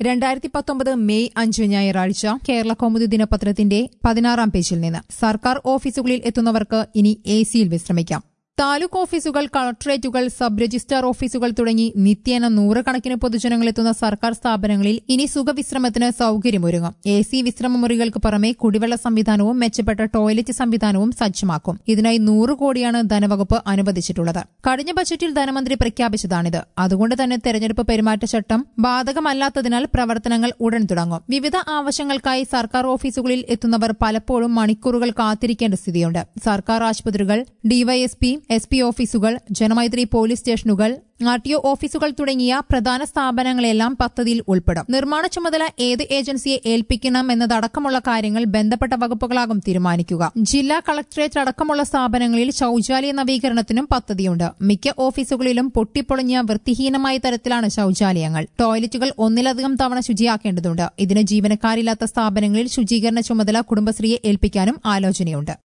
രണ്ടായിരത്തി പത്തൊമ്പത് മെയ് അഞ്ച് ഞായറാഴ്ച കേരള കൗമുദി ദിനപത്രത്തിന്റെ പതിനാറാം പേജിൽ നിന്ന് സർക്കാർ ഓഫീസുകളിൽ എത്തുന്നവർക്ക് ഇനി എ സിയിൽ വിശ്രമിക്കാം താലൂക്ക് ഓഫീസുകൾ കളക്ടറേറ്റുകൾ സബ് രജിസ്ട്രാർ ഓഫീസുകൾ തുടങ്ങി നിത്യേന നൂറുകണക്കിന് പൊതുജനങ്ങൾ എത്തുന്ന സർക്കാർ സ്ഥാപനങ്ങളിൽ ഇനി സുഖവിശ്രമത്തിന് സൌകര്യമൊരുങ്ങും എ സി വിശ്രമ മുറികൾക്ക് പുറമെ കുടിവെള്ള സംവിധാനവും മെച്ചപ്പെട്ട ടോയ്ലറ്റ് സംവിധാനവും സജ്ജമാക്കും ഇതിനായി നൂറ് കോടിയാണ് ധനവകുപ്പ് അനുവദിച്ചിട്ടുള്ളത് കഴിഞ്ഞ ബജറ്റിൽ ധനമന്ത്രി പ്രഖ്യാപിച്ചതാണിത് അതുകൊണ്ട് തന്നെ തെരഞ്ഞെടുപ്പ് പെരുമാറ്റച്ചട്ടം ബാധകമല്ലാത്തതിനാൽ പ്രവർത്തനങ്ങൾ ഉടൻ തുടങ്ങും വിവിധ ആവശ്യങ്ങൾക്കായി സർക്കാർ ഓഫീസുകളിൽ എത്തുന്നവർ പലപ്പോഴും മണിക്കൂറുകൾ കാത്തിരിക്കേണ്ട സ്ഥിതിയുണ്ട് സർക്കാർ ആശുപത്രികൾ ഡിവൈഎസ്പി എസ് പി ഓഫീസുകൾ ജനമൈത്രി പോലീസ് സ്റ്റേഷനുകൾ ആർ ടി ഒ ഓഫീസുകൾ തുടങ്ങിയ പ്രധാന സ്ഥാപനങ്ങളെല്ലാം പദ്ധതിയിൽ ഉൾപ്പെടും നിർമ്മാണ ചുമതല ഏത് ഏജൻസിയെ ഏൽപ്പിക്കണം എന്നതടക്കമുള്ള കാര്യങ്ങൾ ബന്ധപ്പെട്ട വകുപ്പുകളാകും തീരുമാനിക്കുക ജില്ലാ കളക്ടറേറ്റ് അടക്കമുള്ള സ്ഥാപനങ്ങളിൽ ശൌചാലയ നവീകരണത്തിനും പദ്ധതിയുണ്ട് മിക്ക ഓഫീസുകളിലും പൊട്ടിപ്പൊളിഞ്ഞ വൃത്തിഹീനമായ തരത്തിലാണ് ശൌചാലയങ്ങൾ ടോയ്ലറ്റുകൾ ഒന്നിലധികം തവണ ശുചിയാക്കേണ്ടതുണ്ട് ഇതിന് ജീവനക്കാരില്ലാത്ത സ്ഥാപനങ്ങളിൽ ശുചീകരണ ചുമതല കുടുംബശ്രീയെ ഏൽപ്പിക്കാനും ആലോചനയുണ്ട്